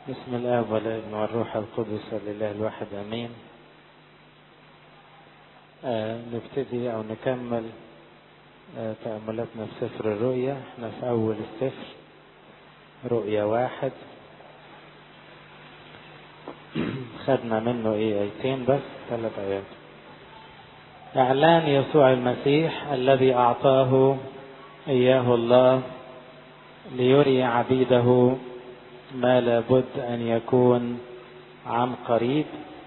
بسم الآب والابن والروح القدس لله الواحد آمين آه نبتدي أو نكمل آه تأملاتنا في سفر الرؤيا احنا في أول السفر رؤيا واحد خدنا منه ايه ايتين بس ثلاث ايات اعلان يسوع المسيح الذي اعطاه اياه الله ليري عبيده ما لابد ان يكون عن قريب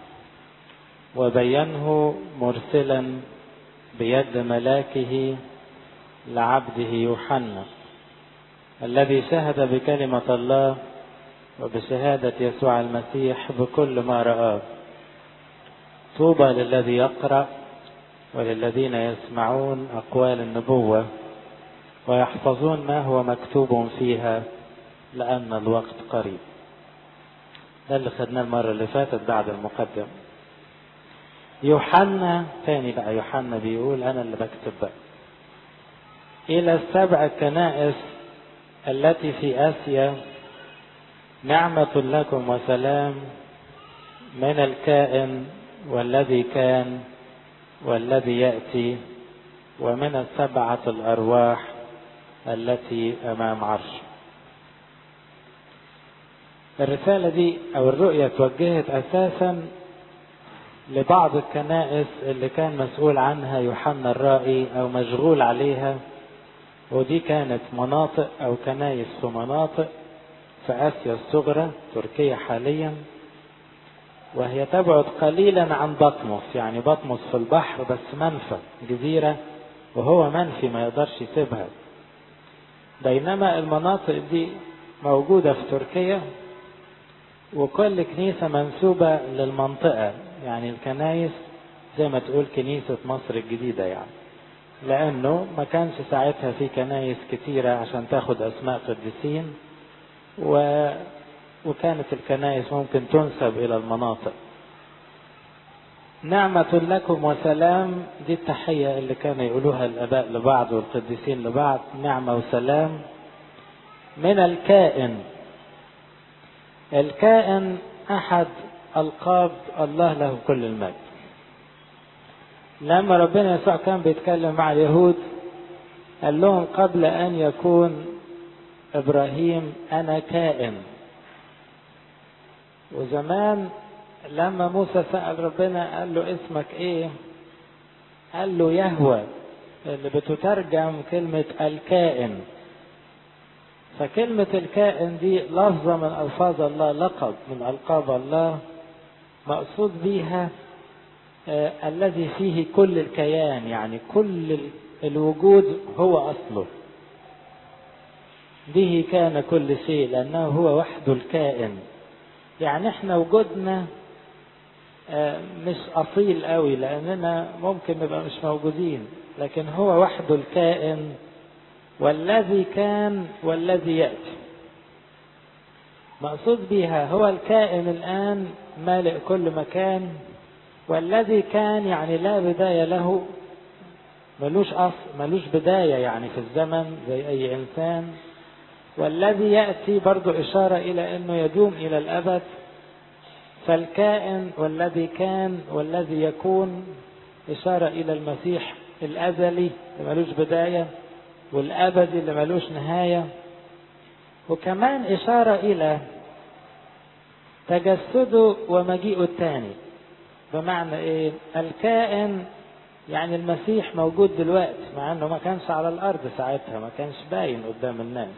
وبينه مرسلا بيد ملاكه لعبده يوحنا الذي شهد بكلمه الله وبشهادة يسوع المسيح بكل ما رآه طوبى للذي يقرأ وللذين يسمعون أقوال النبوة ويحفظون ما هو مكتوب فيها لأن الوقت قريب ده اللي خدناه المرة اللي فاتت بعد المقدم يوحنا تاني بقى يوحنا بيقول أنا اللي بكتب بقى إلى السبع كنائس التي في آسيا نعمة لكم وسلام من الكائن والذي كان والذي يأتي ومن السبعة الأرواح التي أمام عرش الرسالة دي أو الرؤية توجهت أساسا لبعض الكنائس اللي كان مسؤول عنها يوحنا الرائي أو مشغول عليها ودي كانت مناطق أو كنائس في مناطق في آسيا الصغرى تركيا حاليا وهي تبعد قليلا عن بطمس يعني بطمس في البحر بس منفى جزيرة وهو منفي ما يقدرش يسيبها بينما المناطق دي موجودة في تركيا وكل كنيسة منسوبة للمنطقة يعني الكنايس زي ما تقول كنيسة مصر الجديدة يعني لأنه ما كانش ساعتها في كنايس كتيرة عشان تاخد أسماء قديسين و... وكانت الكنائس ممكن تنسب إلى المناطق نعمة لكم وسلام دي التحية اللي كانوا يقولوها الآباء لبعض والقديسين لبعض نعمة وسلام من الكائن الكائن أحد ألقاب الله له كل المجد لما ربنا يسوع كان بيتكلم مع اليهود قال لهم قبل أن يكون ابراهيم انا كائن وزمان لما موسى سأل ربنا قال له اسمك ايه قال له يهوى اللي بتترجم كلمة الكائن فكلمة الكائن دي لفظة من ألفاظ الله لقب من ألقاب الله مقصود بيها آه الذي فيه كل الكيان يعني كل الوجود هو أصله به كان كل شيء لأنه هو وحده الكائن يعني احنا وجودنا مش أصيل قوي لأننا ممكن نبقى مش موجودين لكن هو وحده الكائن والذي كان والذي يأتي مقصود بها هو الكائن الآن مالئ كل مكان والذي كان يعني لا بداية له ملوش أصل ملوش بداية يعني في الزمن زي أي إنسان والذي يأتي برضو إشارة إلى أنه يدوم إلى الأبد فالكائن والذي كان والذي يكون إشارة إلى المسيح الأزلي اللي ملوش بداية والأبدي اللي ملوش نهاية وكمان إشارة إلى تجسده ومجيئه الثاني بمعنى إيه الكائن يعني المسيح موجود دلوقتي مع أنه ما كانش على الأرض ساعتها ما كانش باين قدام الناس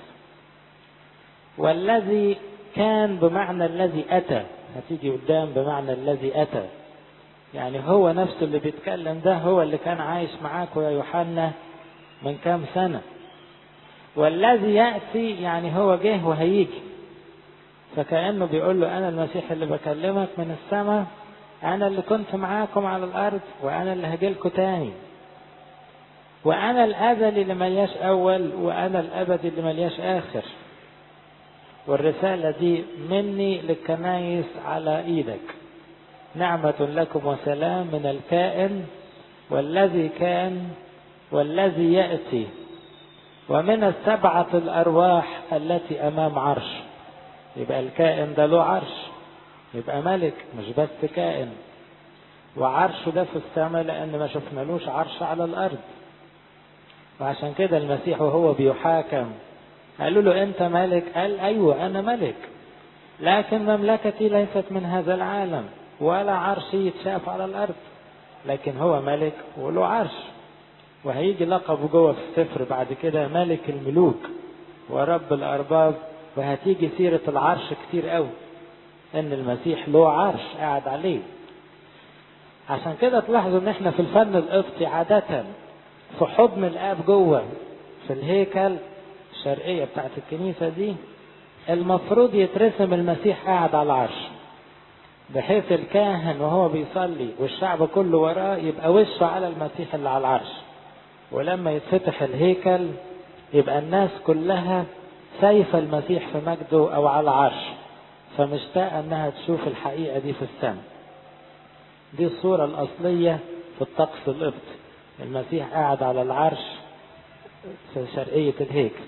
والذي كان بمعنى الذي أتى هتيجي قدام بمعنى الذي أتى يعني هو نفسه اللي بيتكلم ده هو اللي كان عايش معاكم يا يوحنا من كام سنة والذي يأتي يعني هو جه وهيجي فكأنه بيقول له أنا المسيح اللي بكلمك من السماء أنا اللي كنت معاكم على الأرض وأنا اللي هجيلكم تاني وأنا الأزلي اللي ملياش أول وأنا الأبدي اللي ملياش آخر والرسالة دي مني للكنايس على ايدك نعمة لكم وسلام من الكائن والذي كان والذي يأتي ومن السبعة الأرواح التي أمام عرش يبقى الكائن ده له عرش يبقى ملك مش بس كائن وعرشه ده في السماء لأن ما شفنالوش عرش على الأرض وعشان كده المسيح وهو بيحاكم قالوا له أنت ملك قال أيوة أنا ملك لكن مملكتي ليست من هذا العالم ولا عرشي يتشاف على الأرض لكن هو ملك وله عرش وهيجي لقبه جوه في السفر بعد كده ملك الملوك ورب الأرباب وهتيجي سيرة العرش كتير قوي ان المسيح له عرش قاعد عليه عشان كده تلاحظوا ان احنا في الفن القبطي عادة في حضن الاب جوه في الهيكل الشرقية بتاعت الكنيسة دي المفروض يترسم المسيح قاعد على العرش بحيث الكاهن وهو بيصلي والشعب كله وراه يبقى وشه على المسيح اللي على العرش ولما يتفتح الهيكل يبقى الناس كلها شايفة المسيح في مجده أو على العرش فمشتاقة انها تشوف الحقيقة دي في السماء دي الصورة الأصلية في الطقس القبطي المسيح قاعد على العرش في شرقية الهيكل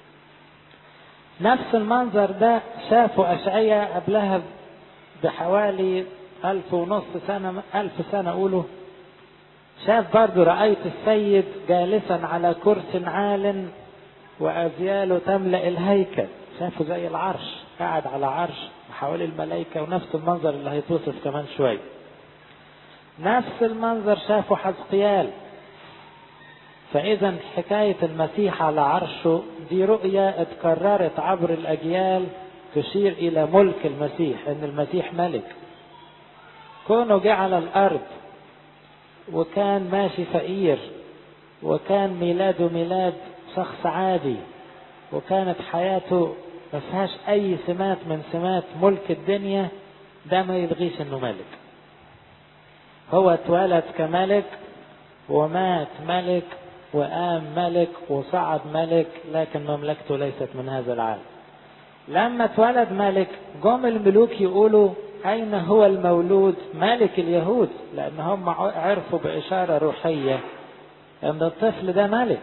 نفس المنظر ده شافه أشعية قبلها بحوالي ألف ونص سنة ألف سنة أقوله شاف برضو رأيت السيد جالسا على كرسي عال وأزياله تملأ الهيكل شافه زي العرش قاعد على عرش وحوالي الملائكة ونفس المنظر اللي هيتوصف كمان شوية نفس المنظر شافه حزقيال فإذا حكاية المسيح على عرشه دي رؤية اتكررت عبر الأجيال تشير إلى ملك المسيح إن المسيح ملك كونه جه على الأرض وكان ماشي فقير وكان ميلاده ميلاد شخص عادي وكانت حياته ما فيهاش اي سمات من سمات ملك الدنيا ده ما يلغيش انه ملك هو اتولد كملك ومات ملك وقام ملك وصعد ملك لكن مملكته ليست من هذا العالم لما اتولد ملك جم الملوك يقولوا أين هو المولود ملك اليهود لأن هم عرفوا بإشارة روحية أن الطفل ده ملك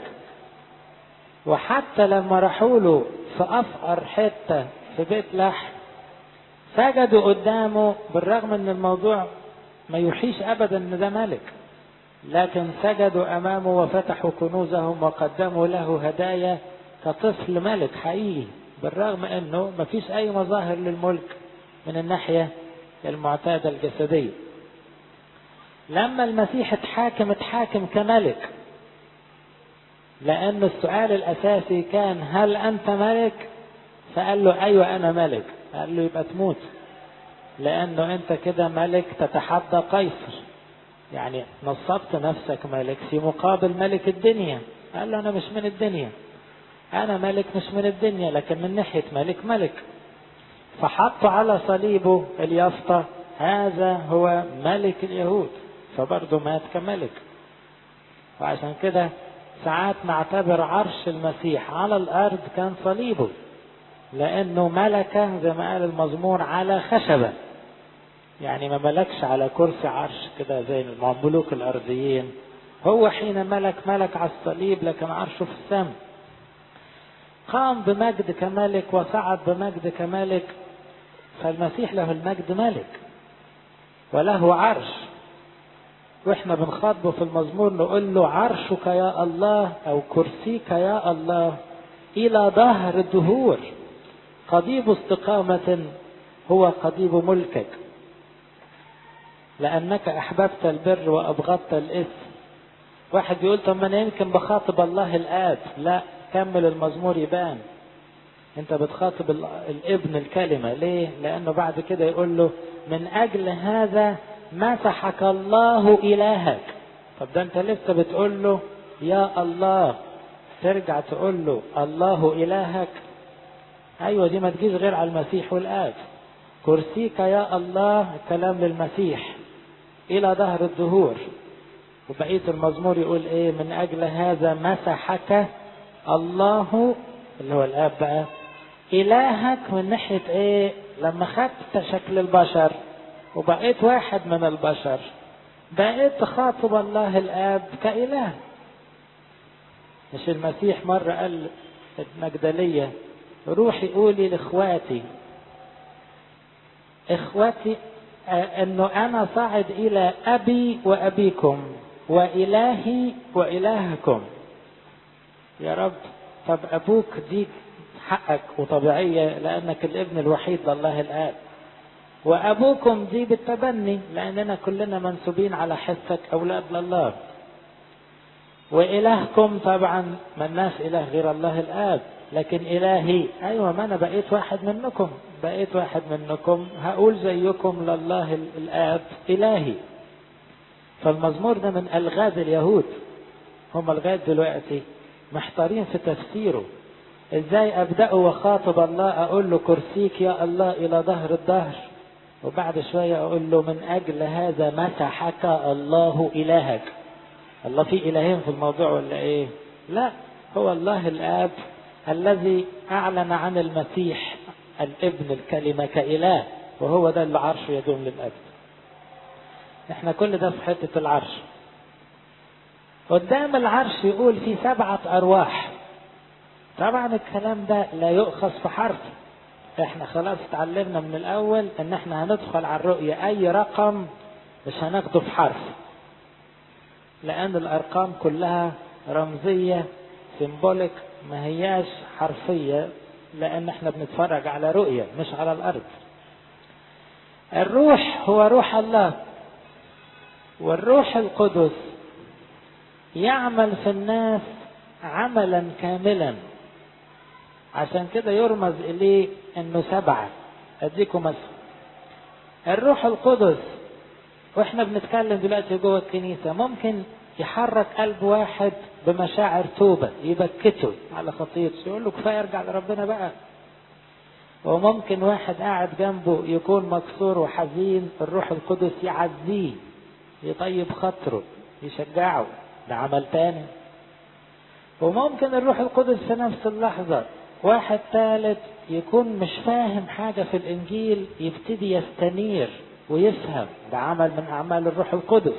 وحتى لما راحوا له في أفقر حتة في بيت لحم سجدوا قدامه بالرغم ان الموضوع ما يوحيش ابدا ان ده ملك لكن سجدوا امامه وفتحوا كنوزهم وقدموا له هدايا كطفل ملك حقيقي بالرغم انه ما فيش اي مظاهر للملك من الناحية المعتادة الجسدية لما المسيح اتحاكم اتحاكم كملك لأن السؤال الأساسي كان هل أنت ملك؟ فقال له أيوة أنا ملك قال له يبقى تموت لأنه أنت كده ملك تتحدى قيصر يعني نصبت نفسك ملك في مقابل ملك الدنيا قال له أنا مش من الدنيا أنا ملك مش من الدنيا لكن من ناحية ملك ملك فحط على صليبه اليافطة هذا هو ملك اليهود فبرضه مات كملك وعشان كده ساعات نعتبر عرش المسيح على الأرض كان صليبه لأنه ملك زي ما قال المزمور على خشبة يعني ما ملكش على كرسي عرش كده زي الملوك الأرضيين هو حين ملك ملك على الصليب لكن عرشه في السماء قام بمجد كملك وصعد بمجد كملك فالمسيح له المجد ملك وله عرش واحنا بنخاطبه في المزمور نقول له عرشك يا الله او كرسيك يا الله الى ظهر الدهور قضيب استقامة هو قضيب ملكك لأنك أحببت البر وأبغضت الإثم واحد يقول طب ما أنا يمكن بخاطب الله الآب لا كمل المزمور يبان أنت بتخاطب الابن الكلمة ليه؟ لأنه بعد كده يقول له من أجل هذا مسحك الله إلهك طب ده أنت لسه بتقول له يا الله ترجع تقول له الله إلهك أيوة دي ما تجيش غير على المسيح والآب كرسيك يا الله كلام للمسيح إلى ظهر الدهور وبقية المزمور يقول إيه من أجل هذا مسحك الله اللي هو الآب بقى إلهك من ناحية إيه لما خدت شكل البشر وبقيت واحد من البشر بقيت تخاطب الله الآب كإله مش المسيح مرة قال المجدلية روحي قولي لاخواتي اخوتي انه انا صاعد الى ابي وابيكم والهي والهكم يا رب طب ابوك دي حقك وطبيعيه لانك الابن الوحيد لله الاب وابوكم دي بالتبني لاننا كلنا منسوبين على حسك اولاد لله والهكم طبعا ملناش اله غير الله الاب لكن الهي ايوه ما انا بقيت واحد منكم بقيت واحد منكم هقول زيكم لله الاب الهي فالمزمور ده من الغاز اليهود هم لغايه دلوقتي محتارين في تفسيره ازاي ابداه وخاطب الله اقول له كرسيك يا الله الى ظهر الدهر وبعد شويه اقول له من اجل هذا مسحك الله الهك الله في الهين في الموضوع ولا ايه لا هو الله الاب الذي اعلن عن المسيح الابن الكلمه كاله وهو ده اللي عرشه يدوم للابد احنا كل ده في حته العرش قدام العرش يقول في سبعه ارواح طبعا الكلام ده لا يؤخذ في حرف احنا خلاص اتعلمنا من الاول ان احنا هندخل على الرؤية اي رقم مش هناخده في حرف لان الارقام كلها رمزية سيمبوليك ما هياش حرفية لان احنا بنتفرج على رؤية مش على الارض الروح هو روح الله والروح القدس يعمل في الناس عملا كاملا عشان كده يرمز اليه انه سبعه اديكم مثل الروح القدس واحنا بنتكلم دلوقتي جوه الكنيسه ممكن يحرك قلب واحد بمشاعر توبه يبكته على خطيئته يقول له كفايه ارجع لربنا بقى وممكن واحد قاعد جنبه يكون مكسور وحزين الروح القدس يعزيه يطيب خاطره يشجعه ده عمل تاني وممكن الروح القدس في نفس اللحظة واحد ثالث يكون مش فاهم حاجة في الإنجيل يبتدي يستنير ويفهم ده عمل من أعمال الروح القدس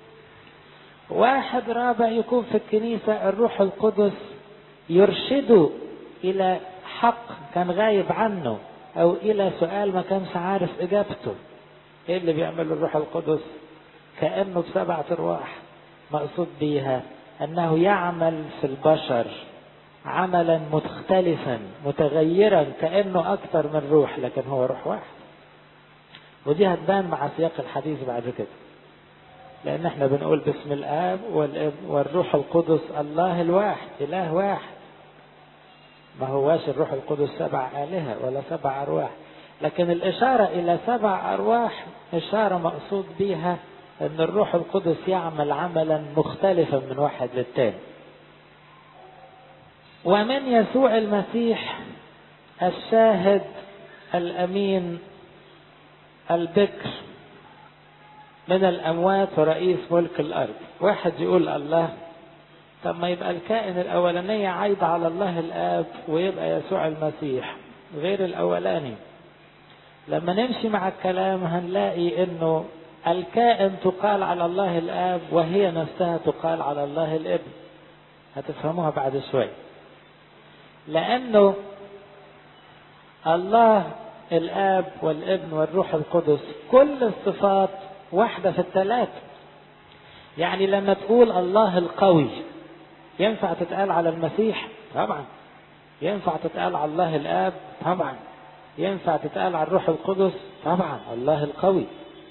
واحد رابع يكون في الكنيسة الروح القدس يرشده إلى حق كان غايب عنه أو إلى سؤال ما كانش عارف إجابته إيه اللي بيعمله الروح القدس كأنه بسبعة أرواح مقصود بيها أنه يعمل في البشر عملا مختلفا متغيرا كأنه أكثر من روح لكن هو روح واحد ودي هتبان مع سياق الحديث بعد كده لأن احنا بنقول باسم الآب والابن والروح القدس الله الواحد إله واحد ما هواش الروح القدس سبع آلهة ولا سبع أرواح لكن الإشارة إلى سبع أرواح إشارة مقصود بها أن الروح القدس يعمل عملا مختلفا من واحد للتاني ومن يسوع المسيح الشاهد الأمين البكر من الأموات ورئيس ملك الأرض واحد يقول الله طب ما يبقى الكائن الأولانية عايدة على الله الآب ويبقى يسوع المسيح غير الأولاني لما نمشي مع الكلام هنلاقي انه الكائن تقال على الله الآب وهي نفسها تقال على الله الابن هتفهموها بعد شوي لأنه الله الآب والابن والروح القدس كل الصفات واحدة في الثلاثة يعني لما تقول الله القوي ينفع تتقال على المسيح طبعا ينفع تتقال على الله الآب طبعا ينفع تتقال على الروح القدس طبعا الله القوي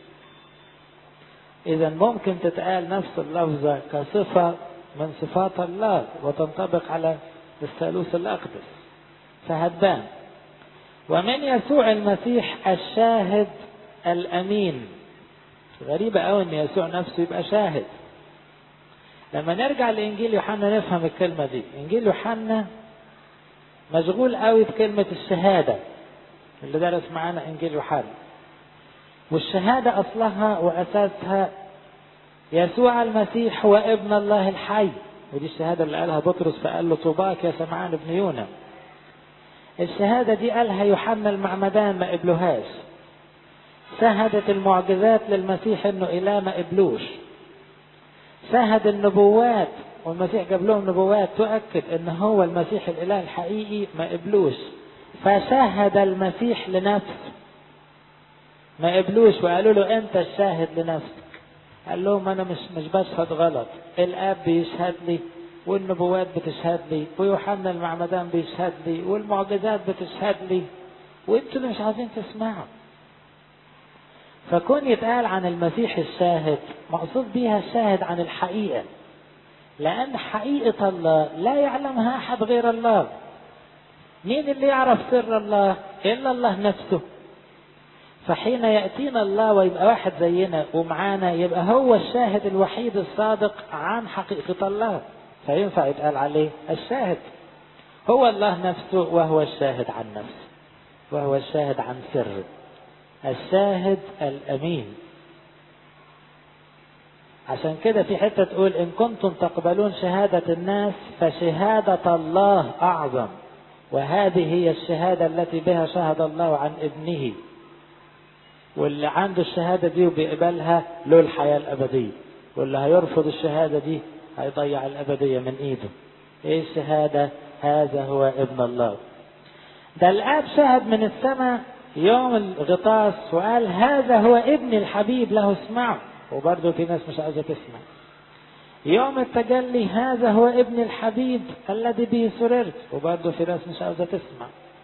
إذا ممكن تتقال نفس اللفظة كصفة من صفات الله وتنطبق على الثالوث الأقدس فهتبان ومن يسوع المسيح الشاهد الأمين غريبة أوي إن يسوع نفسه يبقى شاهد لما نرجع لإنجيل يوحنا نفهم الكلمة دي إنجيل يوحنا مشغول قوي بكلمة الشهادة اللي درس معانا إنجيل يوحنا والشهادة أصلها وأساسها يسوع المسيح هو ابن الله الحي ودي الشهادة اللي قالها بطرس فقال له طوباك يا سمعان ابن يونا الشهادة دي قالها يوحنا المعمدان ما قبلوهاش شهدت المعجزات للمسيح انه اله ما قبلوش شهد النبوات والمسيح جاب لهم نبوات تؤكد ان هو المسيح الاله الحقيقي ما قبلوش فشهد المسيح لنفسه ما قبلوش وقالوا له انت الشاهد لنفسك قال لهم انا مش مش بشهد غلط الاب بيشهد لي والنبوات بتشهد لي ويوحنا المعمدان بيشهد لي والمعجزات بتشهد لي وانتوا اللي مش عايزين تسمعوا فكون يتقال عن المسيح الشاهد مقصود بيها الشاهد عن الحقيقة لأن حقيقة الله لا يعلمها أحد غير الله مين اللي يعرف سر الله إلا الله نفسه فحين يأتينا الله ويبقى واحد زينا ومعانا يبقى هو الشاهد الوحيد الصادق عن حقيقة الله فينفع يتقال عليه الشاهد هو الله نفسه وهو الشاهد عن نفسه وهو الشاهد عن سره الشاهد الأمين عشان كده في حتة تقول إن كنتم تقبلون شهادة الناس فشهادة الله أعظم وهذه هي الشهادة التي بها شهد الله عن ابنه واللي عنده الشهادة دي وبيقبلها له الحياة الأبدية واللي هيرفض الشهادة دي هيضيع الأبدية من إيده إيه الشهادة هذا هو ابن الله ده الآب شهد من السماء يوم الغطاس وقال هذا هو ابن الحبيب له اسمعوا وبرضه في ناس مش عايزة تسمع يوم التجلي هذا هو ابن الحبيب الذي به سررت وبرضه في ناس مش عاوزة تسمع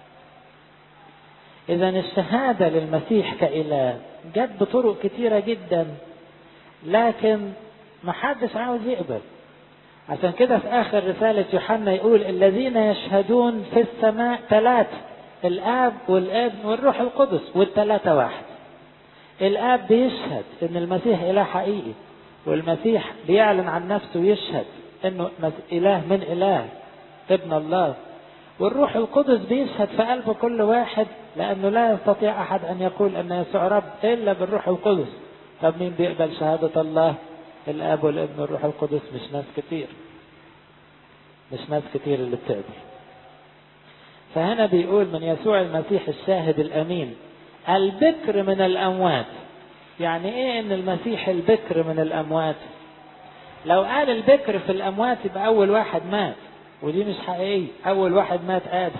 إذا الشهادة للمسيح كإله جت بطرق كتيرة جدا لكن ما حدش عاوز يقبل عشان كده في آخر رسالة يوحنا يقول الذين يشهدون في السماء ثلاثة الآب والابن والروح القدس والثلاثة واحد الآب بيشهد إن المسيح إله حقيقي والمسيح بيعلن عن نفسه ويشهد إنه إله من إله ابن الله والروح القدس بيشهد في قلب كل واحد لأنه لا يستطيع أحد أن يقول أن يسوع رب إلا بالروح القدس طب مين بيقبل شهادة الله الآب والابن والروح القدس مش ناس كتير مش ناس كتير اللي بتقبل فهنا بيقول من يسوع المسيح الشاهد الأمين البكر من الأموات يعني إيه إن المسيح البكر من الأموات لو قال البكر في الأموات يبقى أول واحد مات ودي مش حقيقية أول واحد مات آدم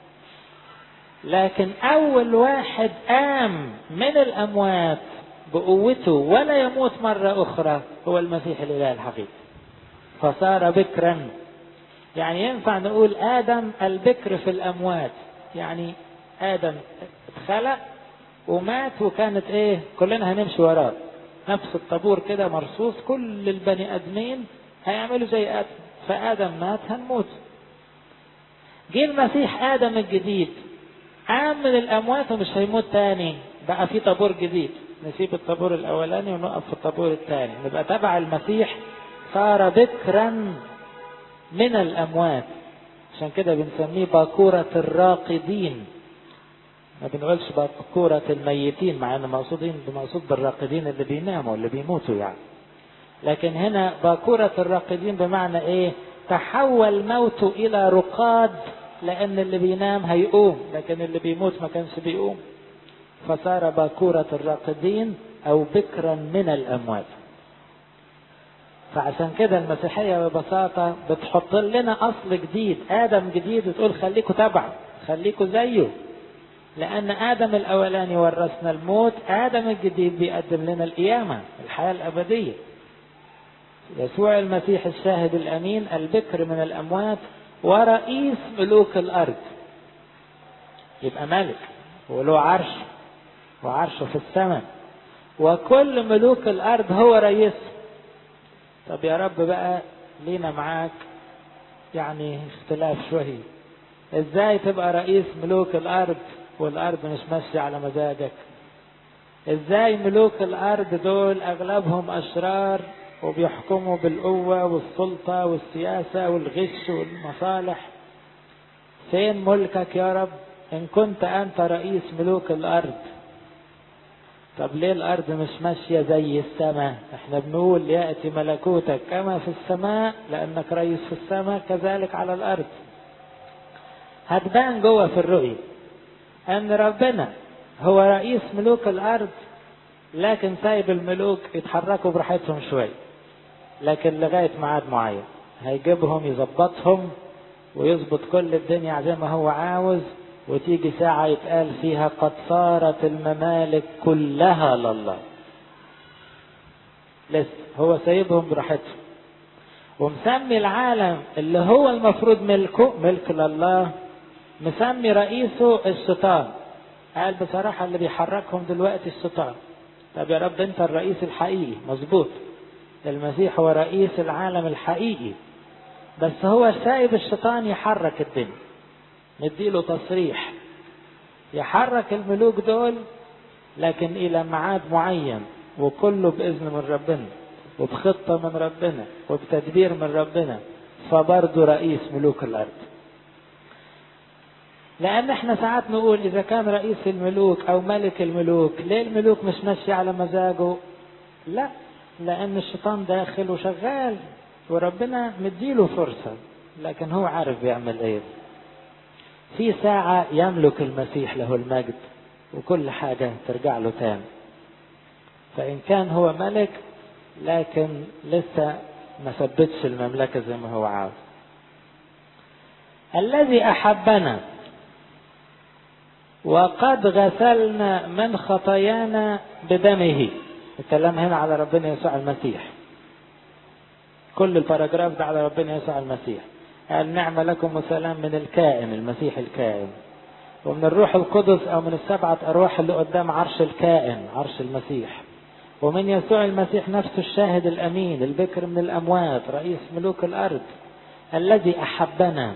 لكن أول واحد قام من الأموات بقوته ولا يموت مرة أخرى هو المسيح الإله الحقيقي فصار بكرا يعني ينفع نقول آدم البكر في الأموات يعني آدم اتخلق ومات وكانت ايه كلنا هنمشي وراه نفس الطابور كده مرصوص كل البني ادمين هيعملوا زي ادم فادم مات هنموت جه المسيح ادم الجديد قام من الاموات ومش هيموت تاني بقى في طابور جديد نسيب الطابور الاولاني ونقف في الطابور الثاني نبقى تبع المسيح صار بكرا من الاموات عشان كده بنسميه باكورة الراقدين ما بنقولش باكورة الميتين مع ان مقصودين بمقصود بالراقدين اللي بيناموا اللي بيموتوا يعني لكن هنا باكورة الراقدين بمعنى ايه تحول موته الى رقاد لان اللي بينام هيقوم لكن اللي بيموت ما كانش بيقوم فصار باكورة الراقدين او بكرا من الاموات فعشان كده المسيحية ببساطة بتحط لنا اصل جديد ادم جديد وتقول خليكوا تبعه خليكوا زيه لأن آدم الأولاني ورثنا الموت آدم الجديد بيقدم لنا القيامة الحياة الأبدية يسوع المسيح الشاهد الأمين البكر من الأموات ورئيس ملوك الأرض يبقى ملك وله عرش وعرشه في السماء وكل ملوك الأرض هو رئيس طب يا رب بقى لينا معاك يعني اختلاف شوية ازاي تبقى رئيس ملوك الأرض والارض مش ماشيه على مزاجك ازاي ملوك الارض دول اغلبهم اشرار وبيحكموا بالقوه والسلطه والسياسه والغش والمصالح فين ملكك يا رب ان كنت انت رئيس ملوك الارض طب ليه الارض مش ماشيه زي السماء احنا بنقول ياتي ملكوتك كما في السماء لانك رئيس في السماء كذلك على الارض هتبان جوه في الرؤيه ان ربنا هو رئيس ملوك الارض لكن سايب الملوك يتحركوا براحتهم شويه لكن لغايه ميعاد معين هيجيبهم يظبطهم ويظبط كل الدنيا زي ما هو عاوز وتيجي ساعة يتقال فيها قد صارت الممالك كلها لله لسه هو سايبهم براحتهم ومسمي العالم اللي هو المفروض ملكه ملك لله مسمي رئيسه الشيطان قال بصراحة اللي بيحركهم دلوقتي الشيطان طب يا رب انت الرئيس الحقيقي مظبوط المسيح هو رئيس العالم الحقيقي بس هو سايب الشيطان يحرك الدنيا نديله تصريح يحرك الملوك دول لكن الى ميعاد معين وكله باذن من ربنا وبخطه من ربنا وبتدبير من ربنا فبرضه رئيس ملوك الارض لان احنا ساعات نقول اذا كان رئيس الملوك او ملك الملوك ليه الملوك مش ماشي على مزاجه لا لان الشيطان داخل وشغال وربنا مديله فرصه لكن هو عارف بيعمل ايه في ساعة يملك المسيح له المجد وكل حاجة ترجع له تاني فإن كان هو ملك لكن لسه ما ثبتش المملكة زي ما هو عاوز الذي أحبنا وقد غسلنا من خطايانا بدمه الكلام هنا على ربنا يسوع المسيح كل الباراجراف ده على ربنا يسوع المسيح قال نعم لكم وسلام من الكائن المسيح الكائن ومن الروح القدس او من السبعة ارواح اللي قدام عرش الكائن عرش المسيح ومن يسوع المسيح نفسه الشاهد الامين البكر من الاموات رئيس ملوك الارض الذي احبنا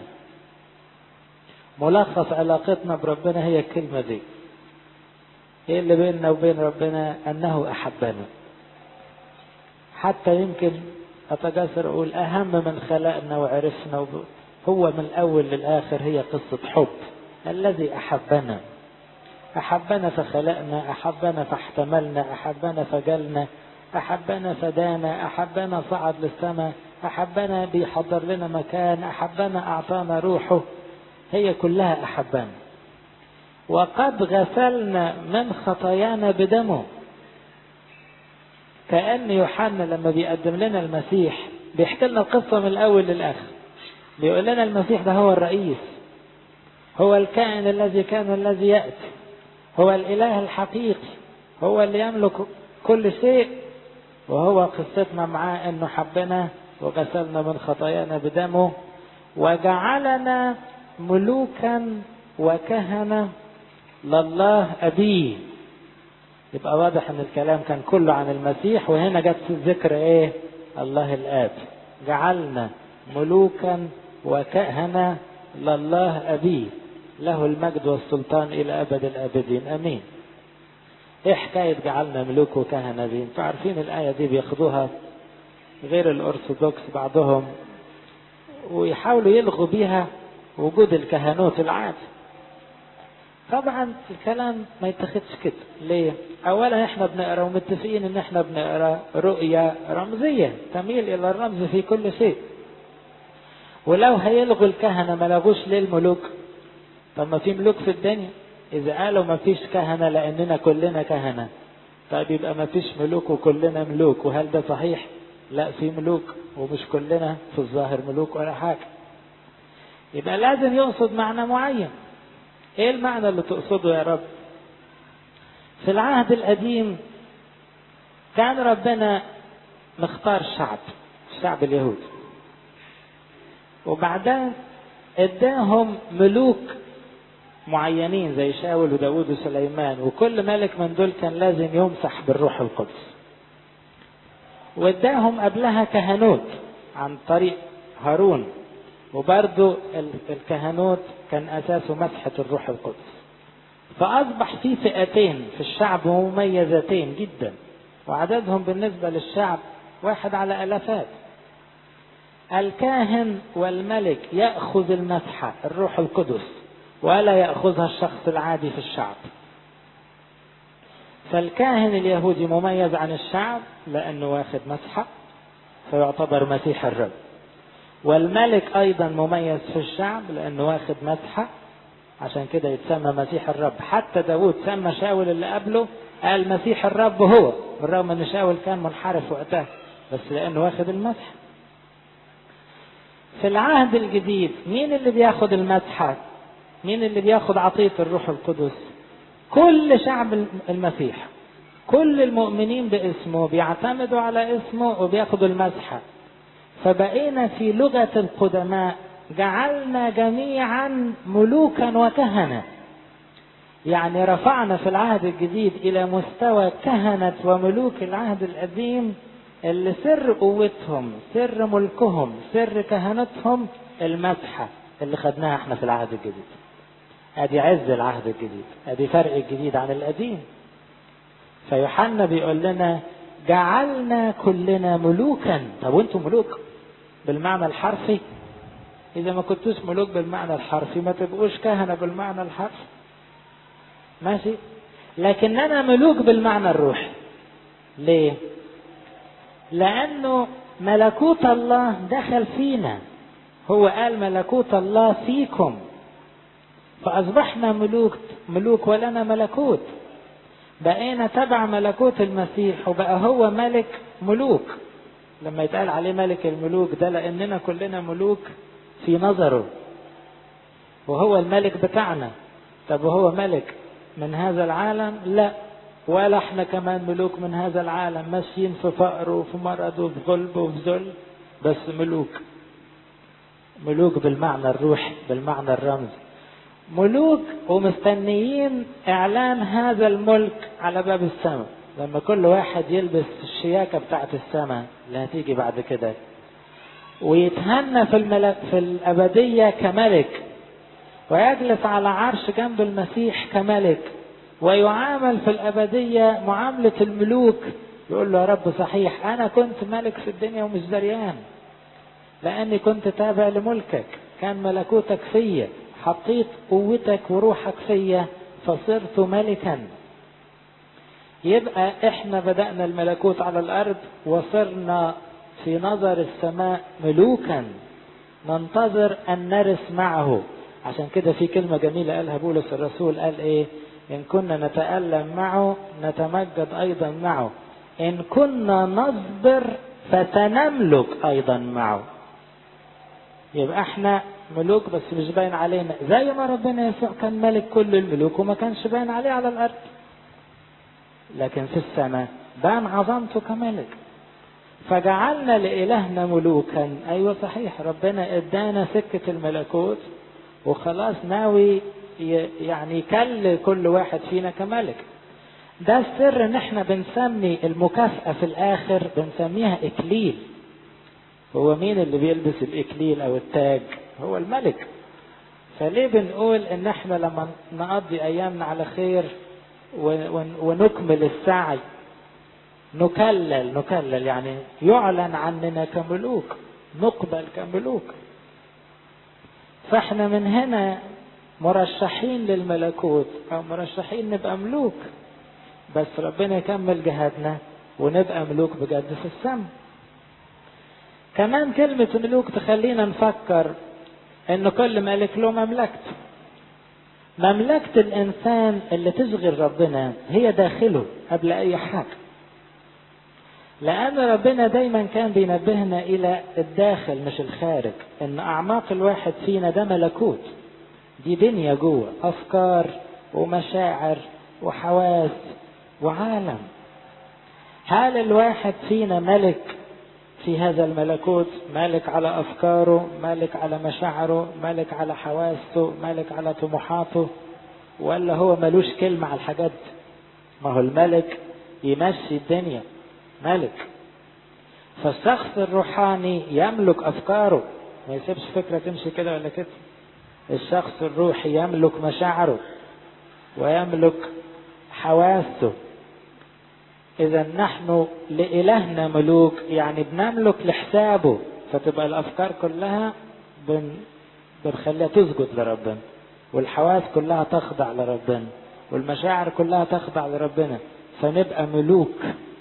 ملخص علاقتنا بربنا هي الكلمة دي ايه اللي بيننا وبين ربنا انه احبنا حتى يمكن أتجسر أقول أهم من خلقنا وعرفنا هو من الأول للآخر هي قصة حب الذي أحبنا أحبنا فخلقنا أحبنا فاحتملنا أحبنا فجلنا أحبنا فدانا أحبنا صعد للسماء أحبنا بيحضر لنا مكان أحبنا أعطانا روحه هي كلها أحبنا وقد غسلنا من خطايانا بدمه كأن يوحنا لما بيقدم لنا المسيح بيحكي لنا القصة من الأول للآخر بيقول لنا المسيح ده هو الرئيس هو الكائن الذي كان الذي يأتي هو الإله الحقيقي هو اللي يملك كل شيء وهو قصتنا معاه انه حبنا وغسلنا من خطايانا بدمه وجعلنا ملوكا وكهنة لله أبيه يبقى واضح ان الكلام كان كله عن المسيح وهنا جت ذكر ايه الله الاب جعلنا ملوكا وكهنة لله ابيه له المجد والسلطان الى ابد الابدين امين ايه حكاية جعلنا ملوك وكهنة دي انتوا عارفين الاية دي بياخدوها غير الارثوذكس بعضهم ويحاولوا يلغوا بيها وجود الكهنوت العادي طبعا الكلام ما يتاخدش كده ليه اولا احنا بنقرا ومتفقين ان احنا بنقرا رؤية رمزية تميل الى الرمز في كل شيء ولو هيلغوا الكهنة ما لغوش ليه الملوك طب ما في ملوك في الدنيا اذا قالوا ما فيش كهنة لاننا كلنا كهنة طيب يبقى ما فيش ملوك وكلنا ملوك وهل ده صحيح لا في ملوك ومش كلنا في الظاهر ملوك ولا حاجة يبقى لازم يقصد معنى معين ايه المعنى اللي تقصده يا رب في العهد القديم كان ربنا مختار شعب الشعب اليهودي وبعدين اداهم ملوك معينين زي شاول وداود وسليمان وكل ملك من دول كان لازم يمسح بالروح القدس واداهم قبلها كهنوت عن طريق هارون وبرضو الكهنوت كان اساسه مسحة الروح القدس فاصبح في فئتين في الشعب مميزتين جدا وعددهم بالنسبة للشعب واحد على الافات الكاهن والملك يأخذ المسحة الروح القدس ولا يأخذها الشخص العادي في الشعب فالكاهن اليهودي مميز عن الشعب لأنه واخد مسحة فيعتبر مسيح الرب والملك أيضا مميز في الشعب لأنه واخد مسحة عشان كده يتسمى مسيح الرب حتى داود سمى شاول اللي قبله قال مسيح الرب هو بالرغم ان شاول كان منحرف وقتها بس لأنه واخد المسحة في العهد الجديد مين اللي بياخد المسحة مين اللي بياخد عطية الروح القدس كل شعب المسيح كل المؤمنين باسمه بيعتمدوا على اسمه وبياخدوا المسحة فبقينا في لغة القدماء جعلنا جميعا ملوكا وكهنة يعني رفعنا في العهد الجديد إلى مستوى كهنة وملوك العهد القديم اللي سر قوتهم سر ملكهم سر كهنتهم المسحة اللي خدناها احنا في العهد الجديد ادي عز العهد الجديد ادي فرق الجديد عن القديم فيوحنا بيقول لنا جعلنا كلنا ملوكا طب وانتم ملوك بالمعنى الحرفي اذا ما كنتوش ملوك بالمعنى الحرفي ما تبقوش كهنه بالمعنى الحرفي ماشي لكننا ملوك بالمعنى الروحي ليه لانه ملكوت الله دخل فينا هو قال ملكوت الله فيكم فاصبحنا ملوك ملوك ولنا ملكوت بقينا تبع ملكوت المسيح وبقى هو ملك ملوك لما يتقال عليه ملك الملوك ده لاننا كلنا ملوك في نظره وهو الملك بتاعنا طب وهو ملك من هذا العالم لا ولا احنا كمان ملوك من هذا العالم ماشيين في فقر وفي مرض وفي غلب وفي ذل بس ملوك ملوك بالمعنى الروحي بالمعنى الرمزي ملوك ومستنيين اعلان هذا الملك على باب السماء لما كل واحد يلبس الشياكه بتاعت السماء اللي هتيجي بعد كده ويتهنى في الملك في الابديه كملك ويجلس على عرش جنب المسيح كملك ويعامل في الابديه معامله الملوك يقول له يا رب صحيح انا كنت ملك في الدنيا ومش دريان لاني كنت تابع لملكك كان ملكوتك فيا حطيت قوتك وروحك فيا فصرت ملكا يبقى احنا بدأنا الملكوت على الارض وصرنا في نظر السماء ملوكا ننتظر ان نرث معه عشان كده في كلمة جميلة قالها بولس الرسول قال ايه ان كنا نتألم معه نتمجد ايضا معه ان كنا نصبر فسنملك ايضا معه يبقى احنا ملوك بس مش باين علينا زي ما ربنا يسوع كان ملك كل الملوك وما كانش باين عليه على الارض لكن في السماء بان عظمته كملك فجعلنا لإلهنا ملوكا أيوة صحيح ربنا ادانا سكة الملكوت وخلاص ناوي يعني يكل كل واحد فينا كملك ده السر ان احنا بنسمي المكافأة في الاخر بنسميها اكليل هو مين اللي بيلبس الاكليل او التاج هو الملك فليه بنقول ان احنا لما نقضي ايامنا على خير ونكمل السعي نكلل نكلل يعني يعلن عننا كملوك نقبل كملوك فاحنا من هنا مرشحين للملكوت او مرشحين نبقى ملوك بس ربنا يكمل جهادنا ونبقى ملوك بجد في السماء كمان كلمة ملوك تخلينا نفكر ان كل ملك له مملكته مملكة الانسان اللي تشغل ربنا هي داخله قبل اي حاجة لان ربنا دايما كان بينبهنا الى الداخل مش الخارج ان اعماق الواحد فينا ده ملكوت دي دنيا جوه افكار ومشاعر وحواس وعالم هل الواحد فينا ملك في هذا الملكوت مالك على افكاره مالك على مشاعره مالك على حواسه مالك على طموحاته ولا هو ملوش كلمة على الحاجات ما هو الملك يمشي الدنيا ملك فالشخص الروحاني يملك افكاره ما يسيبش فكرة تمشي كده ولا كده الشخص الروحي يملك مشاعره ويملك حواسه إذا نحن لإلهنا ملوك يعني بنملك لحسابه فتبقى الأفكار كلها بن بنخليها تسجد لربنا والحواس كلها تخضع لربنا والمشاعر كلها تخضع لربنا فنبقى ملوك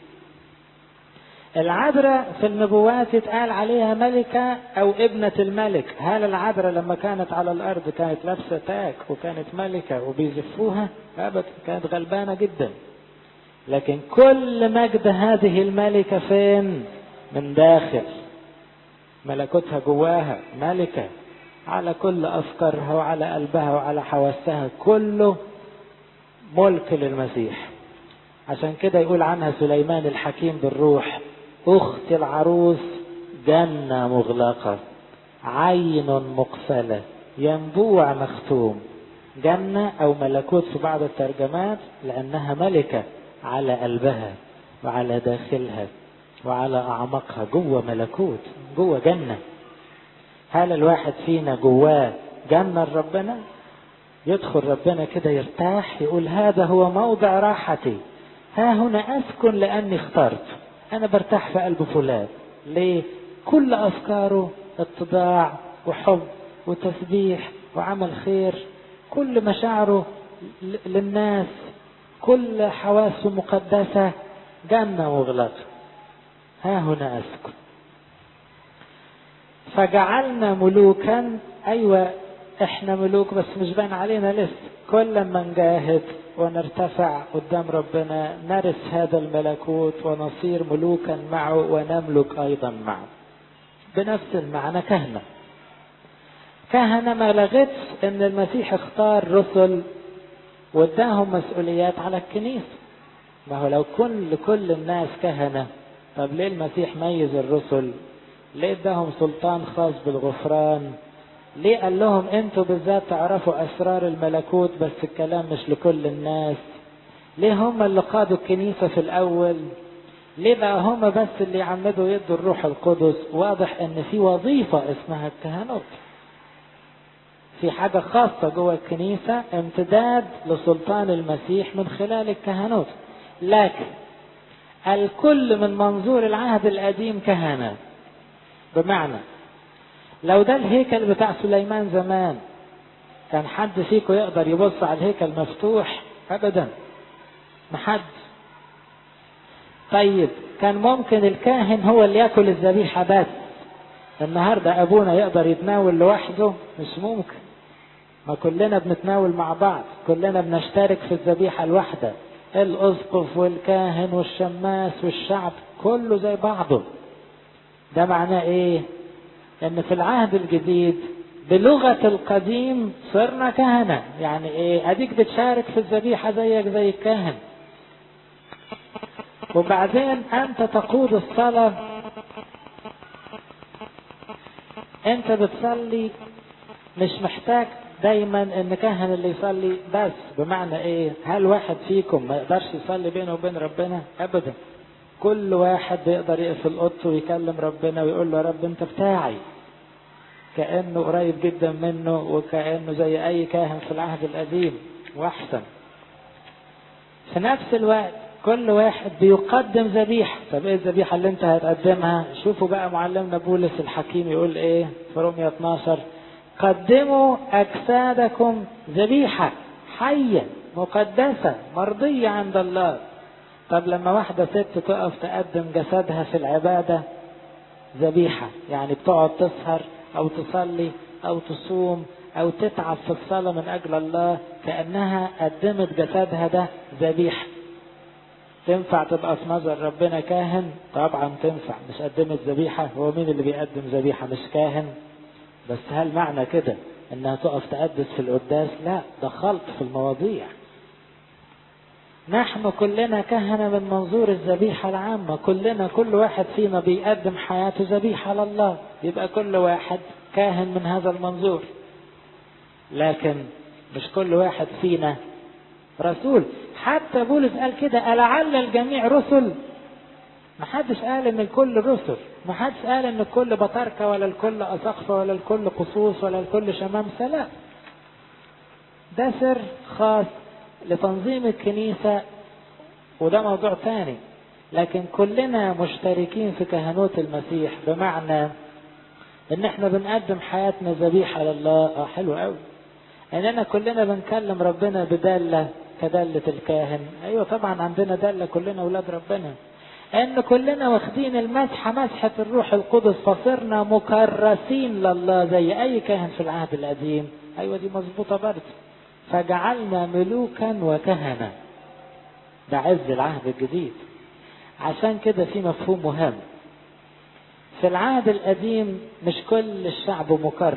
العذراء في النبوات اتقال عليها ملكة أو ابنة الملك هل العذراء لما كانت على الأرض كانت لابسة تاج وكانت ملكة وبيزفوها أبدا كانت غلبانة جدا لكن كل مجد هذه الملكة فين من داخل ملكوتها جواها ملكة على كل أفكارها وعلى قلبها وعلى حواسها كله ملك للمسيح عشان كده يقول عنها سليمان الحكيم بالروح أخت العروس جنة مغلقة عين مقفلة ينبوع مختوم جنة أو ملكوت في بعض الترجمات لأنها ملكة على قلبها وعلى داخلها وعلى أعماقها جوه ملكوت جوه جنة هل الواحد فينا جواه جنة ربنا يدخل ربنا كده يرتاح يقول هذا هو موضع راحتي ها هنا أسكن لأني اخترت أنا برتاح في قلب فلان ليه كل أفكاره اتضاع وحب وتسبيح وعمل خير كل مشاعره للناس كل حواسه مقدسة جنة مغلقة ها هنا أسكن فجعلنا ملوكا أيوة احنا ملوك بس مش باين علينا لسه كل ما نجاهد ونرتفع قدام ربنا نرث هذا الملكوت ونصير ملوكا معه ونملك ايضا معه بنفس المعنى كهنة كهنة ما لغتش ان المسيح اختار رسل واداهم مسؤوليات على الكنيسة ما هو لو كل كل الناس كهنة طب ليه المسيح ميز الرسل ليه اداهم سلطان خاص بالغفران ليه قال لهم انتوا بالذات تعرفوا اسرار الملكوت بس الكلام مش لكل الناس ليه هم اللي قادوا الكنيسة في الاول ليه بقى هم بس اللي يعمدوا يدوا الروح القدس واضح ان في وظيفة اسمها الكهنوت في حاجة خاصة جوه الكنيسة امتداد لسلطان المسيح من خلال الكهنوت لكن الكل من منظور العهد القديم كهنة بمعنى لو ده الهيكل بتاع سليمان زمان كان حد فيكم يقدر يبص على الهيكل مفتوح ابدا محد طيب كان ممكن الكاهن هو اللي ياكل الذبيحة بس النهاردة ابونا يقدر يتناول لوحده مش ممكن ما كلنا بنتناول مع بعض كلنا بنشترك في الذبيحة الواحدة الاسقف والكاهن والشماس والشعب كله زي بعضه ده معناه ايه ان في العهد الجديد بلغة القديم صرنا كهنة يعني ايه اديك بتشارك في الذبيحة زيك زي الكاهن وبعدين انت تقود الصلاة انت بتصلي مش محتاج دايما ان كاهن اللي يصلي بس بمعنى ايه هل واحد فيكم ما يقدرش يصلي بينه وبين ربنا ابدا كل واحد بيقدر يقفل اوضته ويكلم ربنا ويقول له يا رب انت بتاعي كانه قريب جدا منه وكانه زي اي كاهن في العهد القديم واحسن في نفس الوقت كل واحد بيقدم ذبيحة طب ايه الذبيحة اللي انت هتقدمها شوفوا بقى معلمنا بولس الحكيم يقول ايه في رومية 12 قدموا اجسادكم ذبيحة حية مقدسة مرضية عند الله طب لما واحدة ست تقف تقدم جسدها في العبادة ذبيحة يعني بتقعد تسهر أو تصلي أو تصوم أو تتعب في الصلاة من أجل الله كأنها قدمت جسدها ده ذبيحة تنفع تبقى في نظر ربنا كاهن طبعا تنفع مش قدمت ذبيحة هو مين اللي بيقدم ذبيحة مش كاهن بس هل معنى كده انها تقف تقدس في القداس لا ده خلط في المواضيع نحن كلنا كهنة من منظور الذبيحة العامة كلنا كل واحد فينا بيقدم حياته ذبيحة لله يبقى كل واحد كاهن من هذا المنظور لكن مش كل واحد فينا رسول حتى بولس قال كده ألعل الجميع رسل ما حدش قال ان الكل رسل ما حدش قال ان الكل بطاركة ولا الكل أسقفة ولا الكل قصوص ولا الكل شمامسة لا ده سر خاص لتنظيم الكنيسة وده موضوع تاني لكن كلنا مشتركين في كهنوت المسيح بمعنى ان احنا بنقدم حياتنا ذبيحة لله اه حلو قوي اننا كلنا بنكلم ربنا بدالة كدالة الكاهن ايوه طبعا عندنا دالة كلنا اولاد ربنا ان كلنا واخدين المسحة مسحة الروح القدس فصرنا مكرسين لله زي اي كاهن في العهد القديم ايوه دي مظبوطة برضه فجعلنا ملوكا وكهنة ده عز العهد الجديد عشان كده في مفهوم مهم في العهد القديم مش كل الشعب مكرس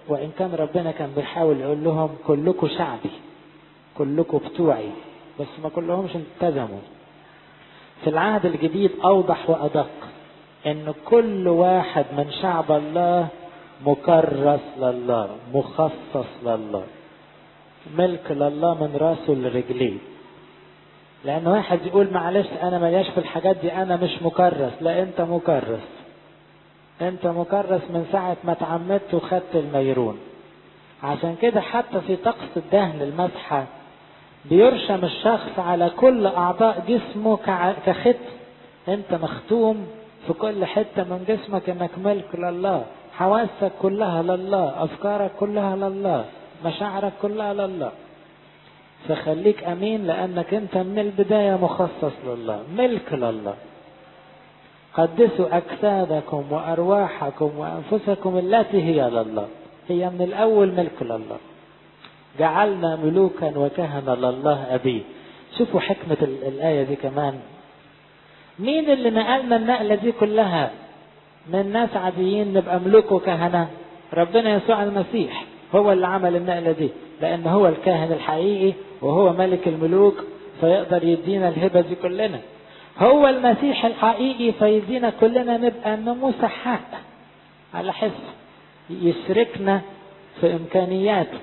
وإن كان ربنا كان بيحاول يقول لهم كلكم شعبي كلكم بتوعي بس ما كلهمش التزموا في العهد الجديد أوضح وأدق إن كل واحد من شعب الله مكرس لله مخصص لله ملك لله من راسه لرجليه لأن واحد يقول معلش أنا ملياش في الحاجات دي أنا مش مكرس لا أنت مكرس أنت مكرس من ساعة ما اتعمدت وخدت الميرون عشان كده حتى في طقس الدهن المسحة بيرشم الشخص على كل أعضاء جسمه كختم أنت مختوم في كل حتة من جسمك إنك ملك لله حواسك كلها لله أفكارك كلها لله مشاعرك كلها لله فخليك أمين لأنك أنت من البداية مخصص لله ملك لله قدسوا أجسادكم وأرواحكم وأنفسكم التي هي لله هي من الأول ملك لله جعلنا ملوكا وكهنة لله أبيه شوفوا حكمة الآية دي كمان مين اللي نقلنا النقلة دي كلها من ناس عاديين نبقى ملوك وكهنة ربنا يسوع المسيح هو اللي عمل النقلة دي لأن هو الكاهن الحقيقي وهو ملك الملوك فيقدر يدينا الهبة دي كلنا هو المسيح الحقيقي فيدينا كلنا نبقى ناموس حق على حس يشركنا في إمكانياته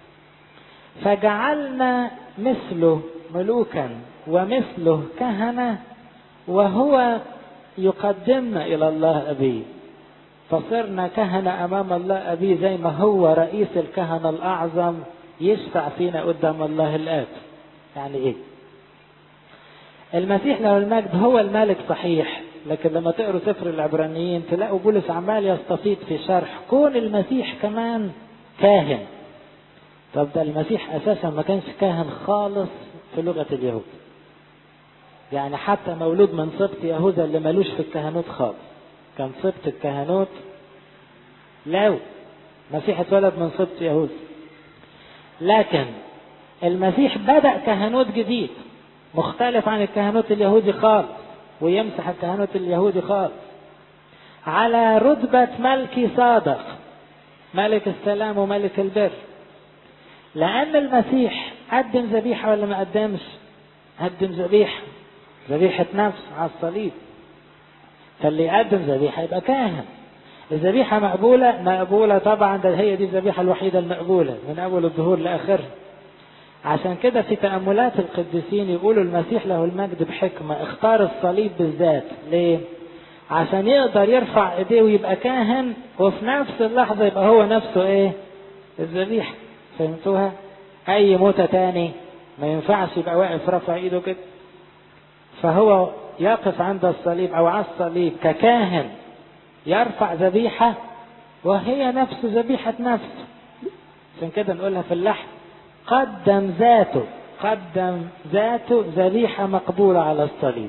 فجعلنا مثله ملوكا ومثله كهنة وهو يقدمنا إلى الله أبيه فصرنا كهنة أمام الله أبيه زي ما هو رئيس الكهنة الأعظم يشفع فينا قدام الله الآب يعني إيه المسيح له المجد هو الملك صحيح لكن لما تقروا سفر العبرانيين تلاقوا بولس عمال يستفيض في شرح كون المسيح كمان كاهن طب ده المسيح اساسا ما كانش كاهن خالص في لغه اليهود يعني حتى مولود من سبط يهوذا اللي ملوش في الكهنوت خالص كان سبط الكهنوت لاو المسيح اتولد من سبط يهوذا لكن المسيح بدأ كهنوت جديد مختلف عن الكهنوت اليهودي خالص ويمسح الكهنوت اليهودي خالص على رتبة ملكي صادق ملك السلام وملك البر لأن المسيح قدم ذبيحة ولا ما قدمش؟ قدم ذبيحة ذبيحة نفس على الصليب فاللي يقدم ذبيحة يبقى كاهن الذبيحة مقبولة مقبولة طبعا ده هي دي الذبيحة الوحيدة المقبولة من أول الظهور لآخره عشان كده في تأملات القديسين يقولوا المسيح له المجد بحكمة اختار الصليب بالذات ليه؟ عشان يقدر يرفع ايديه ويبقى كاهن وفي نفس اللحظة يبقى هو نفسه ايه؟ الذبيحة فهمتوها؟ أي موتة تاني ما ينفعش يبقى واقف رافع ايده كده فهو يقف عند الصليب أو على الصليب ككاهن يرفع ذبيحة وهي نفس ذبيحة نفسه عشان كده نقولها في اللحم قدم ذاته قدم ذاته ذبيحة مقبولة على الصليب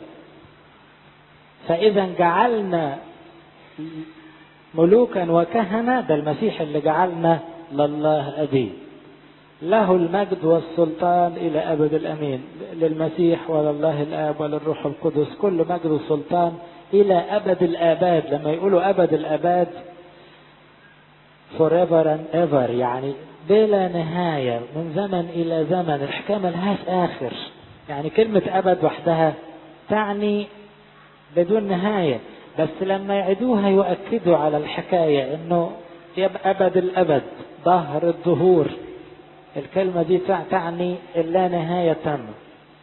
فإذا جعلنا ملوكا وكهنة ده المسيح اللي جعلنا لله أبيه له المجد والسلطان إلى أبد الأمين للمسيح ولله الآب وللروح القدس كل مجد وسلطان إلى أبد الآباد لما يقولوا أبد الآباد forever and ever يعني بلا نهاية من زمن إلى زمن الحكاية ملهاش آخر يعني كلمة أبد وحدها تعني بدون نهاية بس لما يعيدوها يؤكدوا على الحكاية إنه يبقى أبد الأبد ظهر الظهور الكلمة دي تعني اللا نهاية تامة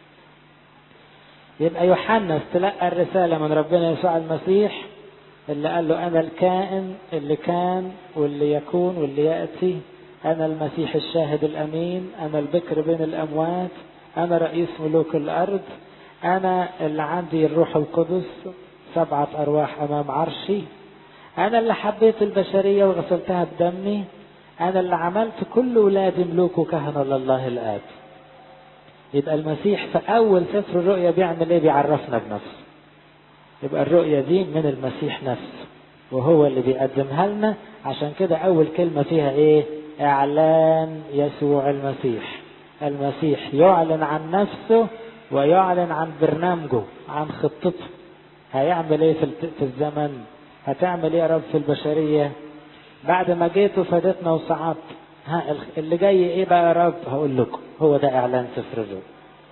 يبقى يوحنا استلقى الرسالة من ربنا يسوع المسيح اللي قال له أنا الكائن اللي كان واللي يكون واللي يأتي أنا المسيح الشاهد الأمين أنا البكر بين الأموات أنا رئيس ملوك الأرض أنا اللي عندي الروح القدس سبعة أرواح أمام عرشي أنا اللي حبيت البشرية وغسلتها بدمي أنا اللي عملت كل ولادي ملوك وكهنة لله الآب يبقى المسيح في أول سفر الرؤيا بيعمل إيه بيعرفنا بنفسه يبقى الرؤية دي من المسيح نفسه وهو اللي بيقدمها لنا عشان كده أول كلمة فيها إيه إعلان يسوع المسيح المسيح يعلن عن نفسه ويعلن عن برنامجه عن خطته هيعمل ايه في الزمن هتعمل ايه يا رب في البشرية بعد ما جيت وفادتنا وصعدت ها اللي جاي ايه بقى يا رب هقول لكم هو ده اعلان سفر الرؤيا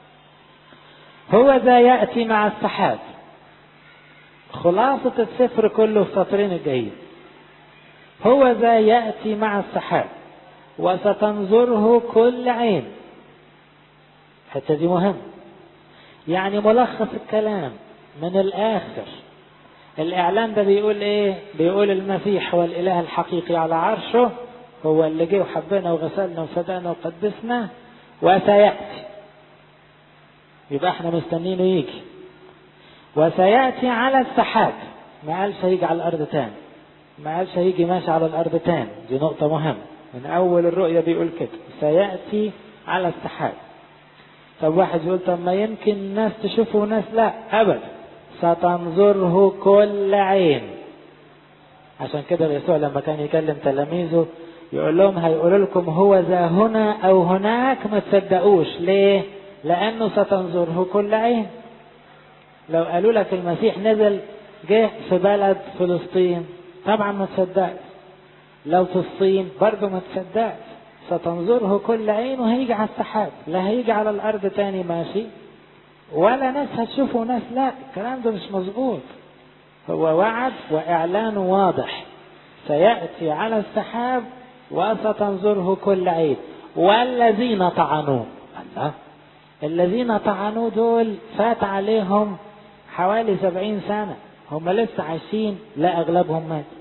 هو ذا يأتي مع السحاب خلاصة السفر كله في سطرين الجايين هو ذا يأتي مع السحاب وستنظره كل عين الحتة دي مهمة يعني ملخص الكلام من الآخر الإعلان ده بيقول إيه؟ بيقول المسيح هو الإله الحقيقي على عرشه هو اللي جه وحبنا وغسلنا وفدانا وقدسنا وسيأتي يبقى احنا مستنينه يجي وسيأتي على السحاب ما قالش هيجي على الأرض تاني ما قالش هيجي ماشي على الأرض تاني دي نقطة مهمة من أول الرؤية بيقول كده سيأتي على السحاب طب واحد يقول طب ما يمكن ناس تشوفه وناس لا أبدا ستنظره كل عين عشان كده يسوع لما كان يكلم تلاميذه يقول لهم هيقول لكم هو ذا هنا أو هناك ما تصدقوش ليه؟ لأنه ستنظره كل عين لو قالوا لك المسيح نزل جه في بلد فلسطين طبعا ما تصدقش لو في الصين برضه ما تصدقش ستنظره كل عين وهيجي على السحاب لا هيجي على الارض تاني ماشي ولا ناس هتشوفه ناس لا الكلام ده مش مظبوط هو وعد واعلان واضح سياتي على السحاب وستنظره كل عين والذين طعنوه الله الذين طعنوه دول فات عليهم حوالي سبعين سنة هم لسه عايشين لا أغلبهم مات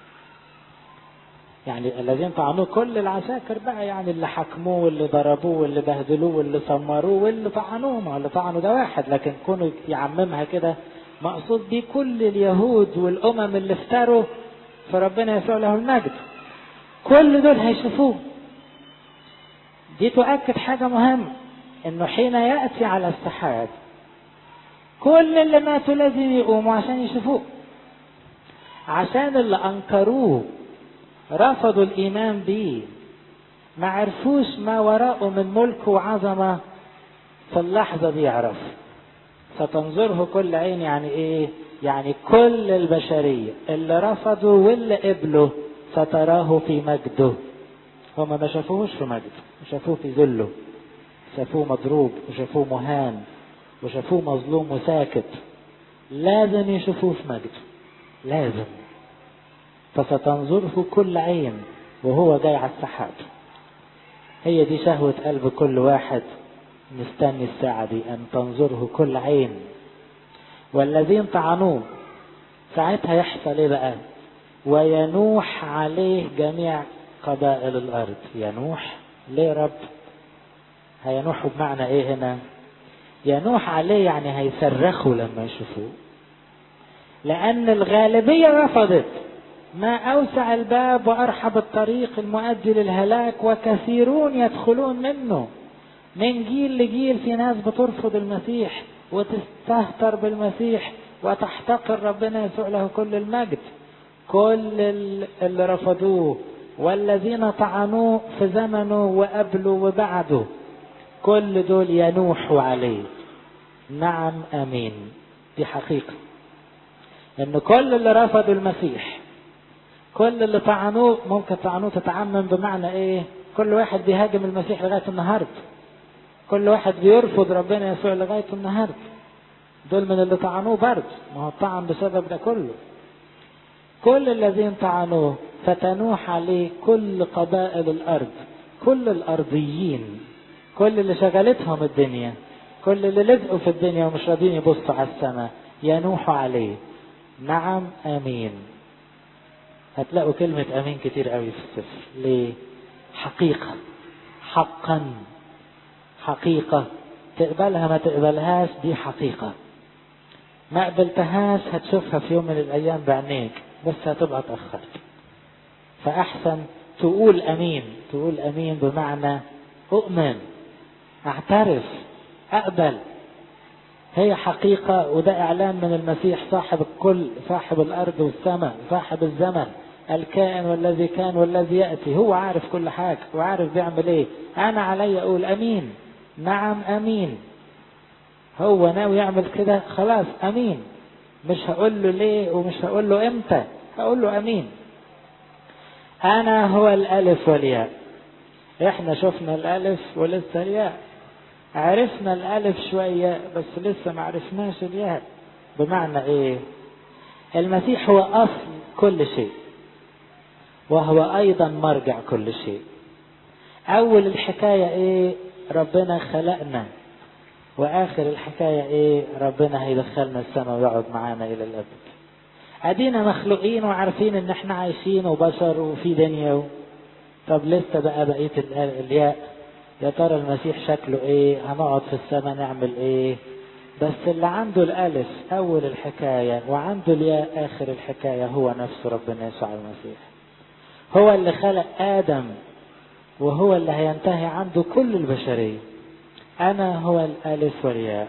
يعني الذين طعنوه كل العساكر بقى يعني اللي حكموه واللي ضربوه واللي بهدلوه واللي سمروه واللي طعنوه ما اللي طعنوا ده واحد لكن كونوا يعممها كده مقصود بيه كل اليهود والأمم اللي افتروا فربنا يسوع له المجد كل دول هيشوفوه دي تؤكد حاجة مهمة انه حين يأتي على السحاب كل اللي ماتوا لازم يقوموا عشان يشوفوه عشان اللي انكروه رفضوا الايمان بيه ما عرفوش ما وراءه من ملك وعظمة في اللحظة دي يعرف ستنظره كل عين يعني ايه يعني كل البشرية اللي رفضوا واللي قبلوا ستراه في مجده هما ما شافوهوش في مجده شافوه في ذله شافوه مضروب وشافوه مهان وشافوه مظلوم وساكت لازم يشوفوه في مجده لازم فستنظره كل عين وهو جاي على السحاب هي دي شهوة قلب كل واحد مستني الساعة دي أن تنظره كل عين والذين طعنوه ساعتها يحصل ايه بقى وينوح عليه جميع قبائل الأرض ينوح ليه رب هينوحوا بمعنى ايه هنا ينوح عليه يعني هيصرخوا لما يشوفوه لأن الغالبية رفضت ما أوسع الباب وأرحب الطريق المؤدي للهلاك وكثيرون يدخلون منه من جيل لجيل في ناس بترفض المسيح وتستهتر بالمسيح وتحتقر ربنا يسوع له كل المجد كل اللي رفضوه والذين طعنوه في زمنه وقبله وبعده كل دول ينوحوا عليه نعم امين دي حقيقه ان كل اللي رفضوا المسيح كل اللي طعنوه ممكن طعنوه تتعمم بمعنى ايه كل واحد بيهاجم المسيح لغايه النهارده كل واحد بيرفض ربنا يسوع لغايه النهارده دول من اللي طعنوه برضه ما هو الطعن بسبب ده كله كل الذين طعنوه فتنوح عليه كل قبائل الارض كل الارضيين كل اللي شغلتهم الدنيا كل اللي لزقوا في الدنيا ومش راضيين يبصوا على السماء ينوحوا عليه نعم امين هتلاقوا كلمة امين كتير قوي في السفر ليه حقيقة حقا حقيقة تقبلها ما تقبلهاش دي حقيقة ما قبلتهاش هتشوفها في يوم من الايام بعينيك بس هتبقى اتأخرت فاحسن تقول امين تقول امين بمعنى اؤمن اعترف اقبل هي حقيقة وده اعلان من المسيح صاحب الكل صاحب الارض والسماء صاحب الزمن الكائن والذي كان والذي يأتي هو عارف كل حاجة وعارف بيعمل ايه انا علي اقول امين نعم امين هو ناوي يعمل كده خلاص امين مش هقول له ليه ومش هقول له امتى هقول له امين أنا هو الألف والياء إحنا شفنا الألف ولسه الياء عرفنا الألف شوية بس لسه ما عرفناش الياء بمعنى إيه المسيح هو أصل كل شيء وهو أيضا مرجع كل شيء أول الحكاية إيه ربنا خلقنا وآخر الحكاية إيه ربنا هيدخلنا السماء ويقعد معانا إلى الأبد أدينا مخلوقين وعارفين إن إحنا عايشين وبشر وفي دنيا و... طب لسه بقى بقية الياء يا ترى المسيح شكله إيه هنقعد في السماء نعمل إيه بس اللي عنده الألف أول الحكاية وعنده الياء آخر الحكاية هو نفسه ربنا يسوع المسيح هو اللي خلق آدم وهو اللي هينتهي عنده كل البشرية أنا هو الألف والياء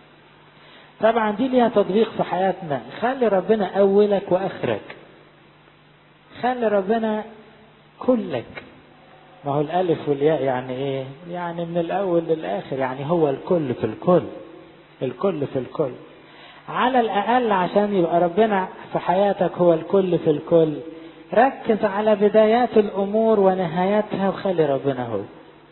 طبعا دي ليها تطبيق في حياتنا خلي ربنا أولك وآخرك خلي ربنا كلك ما هو الألف والياء يعني إيه يعني من الأول للآخر يعني هو الكل في الكل الكل في الكل على الأقل عشان يبقى ربنا في حياتك هو الكل في الكل ركز على بدايات الأمور ونهاياتها وخلي ربنا هو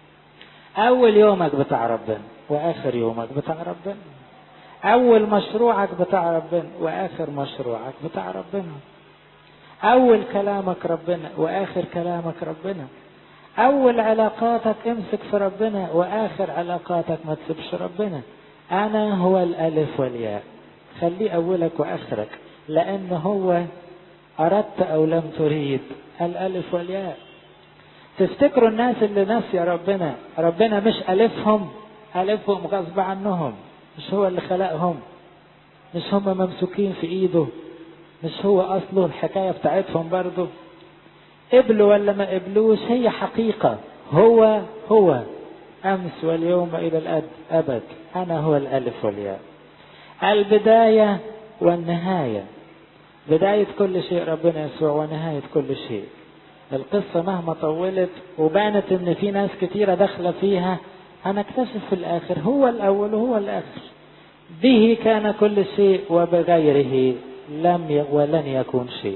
أول يومك بتاع ربنا وآخر يومك بتاع ربنا أول مشروعك بتاع ربنا وآخر مشروعك بتاع ربنا أول كلامك ربنا وآخر كلامك ربنا أول علاقاتك امسك في ربنا وآخر علاقاتك ما تسيبش ربنا أنا هو الألف والياء خليه أولك وآخرك لأن هو أردت أو لم تريد الألف والياء تفتكروا الناس اللي ناسية ربنا ربنا مش ألفهم ألفهم غصب عنهم مش هو اللي خلقهم مش هم ممسوكين في إيده مش هو أصله الحكاية بتاعتهم برضه قبلوا ولا ما قبلوش هي حقيقة هو هو أمس واليوم إلى الأبد أنا هو الألف والياء البداية والنهاية بداية كل شيء ربنا يسوع ونهاية كل شيء القصة مهما طولت وبانت ان في ناس كتيرة داخلة فيها هنكتشف في الاخر هو الاول وهو الاخر به كان كل شيء وبغيره لم ي... ولن يكون شيء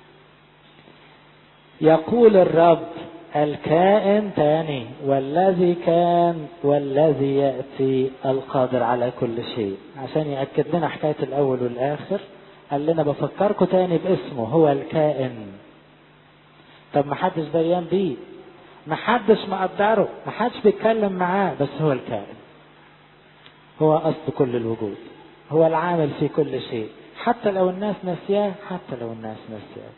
يقول الرب الكائن تاني والذي كان والذي يأتي القادر على كل شيء عشان يأكد لنا حكاية الأول والآخر قال لنا بفكركم تاني باسمه هو الكائن طب ما حدش دريان بيه ما حدش مقدره ما حدش بيتكلم معاه بس هو الكائن هو أصل كل الوجود هو العامل في كل شيء حتى لو الناس نسياه حتى لو الناس نسياه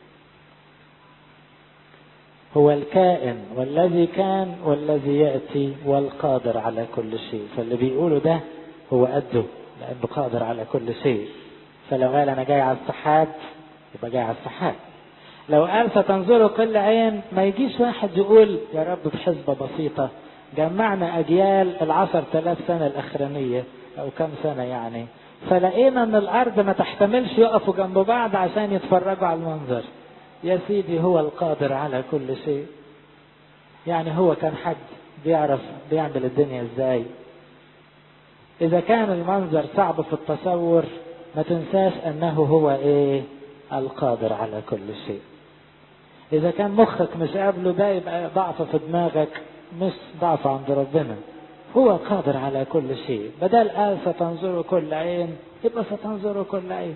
هو الكائن والذي كان والذي يأتي والقادر على كل شيء فاللي بيقوله ده هو قده لأنه قادر على كل شيء فلو قال أنا جاي على السحاب يبقى جاي على السحاب لو قال ستنظروا كل عين ما يجيش واحد يقول يا رب بحسبة بسيطة جمعنا أجيال العشر تلاف سنة الأخرانية أو كم سنة يعني فلقينا أن الأرض ما تحتملش يقفوا جنب بعض عشان يتفرجوا على المنظر يا سيدي هو القادر على كل شيء يعني هو كان حد بيعرف بيعمل الدنيا ازاي اذا كان المنظر صعب في التصور ما تنساش انه هو ايه القادر على كل شيء اذا كان مخك مش قابله ده يبقى ضعف في دماغك مش ضعف عند ربنا هو قادر على كل شيء بدل قال ستنظر كل عين يبقى ستنظر كل عين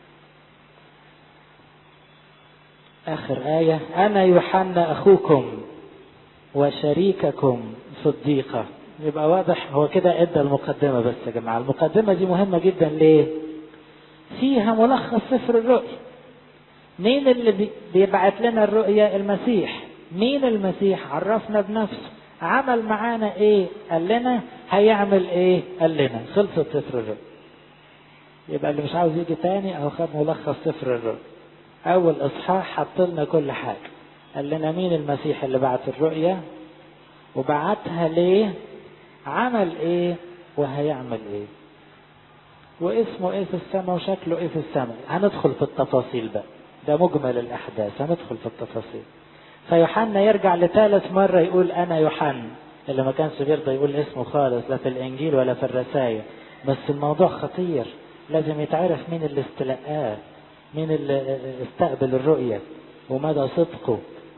آخر آية أنا يوحنا أخوكم وشريككم في الضيقة يبقى واضح هو كده ادى المقدمة بس يا جماعة المقدمة دي مهمة جدا ليه فيها ملخص سفر الرؤيا مين اللي بيبعت لنا الرؤيا المسيح مين المسيح عرفنا بنفسه عمل معانا ايه قال لنا هيعمل ايه قال لنا خلصت سفر الرؤيا يبقى اللي مش عاوز يجي تاني او خد ملخص سفر الرؤيا اول اصحاح حط لنا كل حاجه قال لنا مين المسيح اللي بعت الرؤيا وبعتها ليه عمل ايه وهيعمل ايه واسمه ايه في السماء وشكله ايه في السماء هندخل في التفاصيل بقى ده مجمل الاحداث هندخل في التفاصيل فيوحنا يرجع لثالث مرة يقول انا يوحنا اللي ما كانش بيرضى يقول اسمه خالص لا في الانجيل ولا في الرسائل بس الموضوع خطير لازم يتعرف مين اللي استلقاه مين اللي استقبل الرؤية ومدى صدقه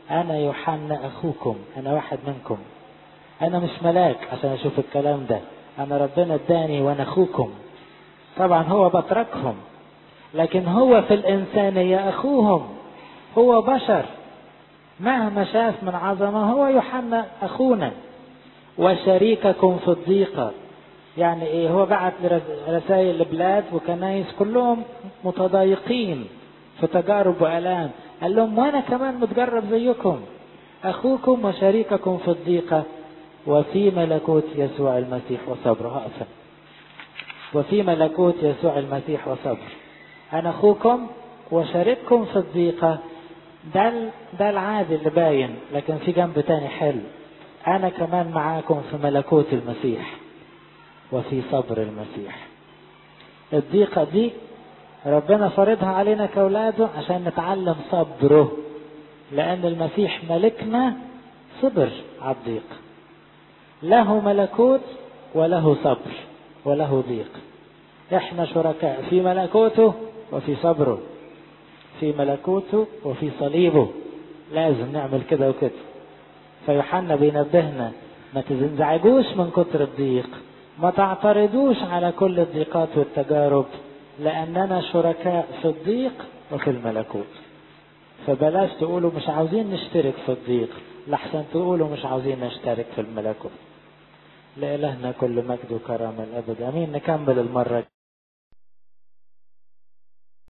أنا يوحنا أخوكم أنا واحد منكم أنا مش ملاك عشان أشوف الكلام ده أنا ربنا اداني وأنا أخوكم طبعا هو بتركهم لكن هو في الإنسانية أخوهم هو بشر مهما شاف من عظمة هو يوحنا أخونا وشريككم في الضيقة يعني إيه هو بعت رسائل لبلاد وكنايس كلهم متضايقين في تجارب وآلام قال لهم وأنا كمان متجرب زيكم أخوكم وشريككم في الضيقة وفي ملكوت يسوع المسيح وصبره هقفل وفي ملكوت يسوع المسيح وصبر أنا أخوكم وشارككم في الضيقة ده ده العادي اللي باين لكن في جنب تاني حلو أنا كمان معاكم في ملكوت المسيح وفي صبر المسيح الضيقة دي ربنا فرضها علينا كأولاده عشان نتعلم صبره لأن المسيح ملكنا صبر على الضيق له ملكوت وله صبر وله ضيق احنا شركاء في ملكوته وفي صبره في ملكوته وفي صليبه لازم نعمل كده وكده فيوحنا بينبهنا ما تنزعجوش من كتر الضيق ما تعترضوش على كل الضيقات والتجارب لأننا شركاء في الضيق وفي الملكوت فبلاش تقولوا مش عاوزين نشترك في الضيق لحسن تقولوا مش عاوزين نشترك في الملكوت لإلهنا كل مجد وكرامة الأبد أمين نكمل المرة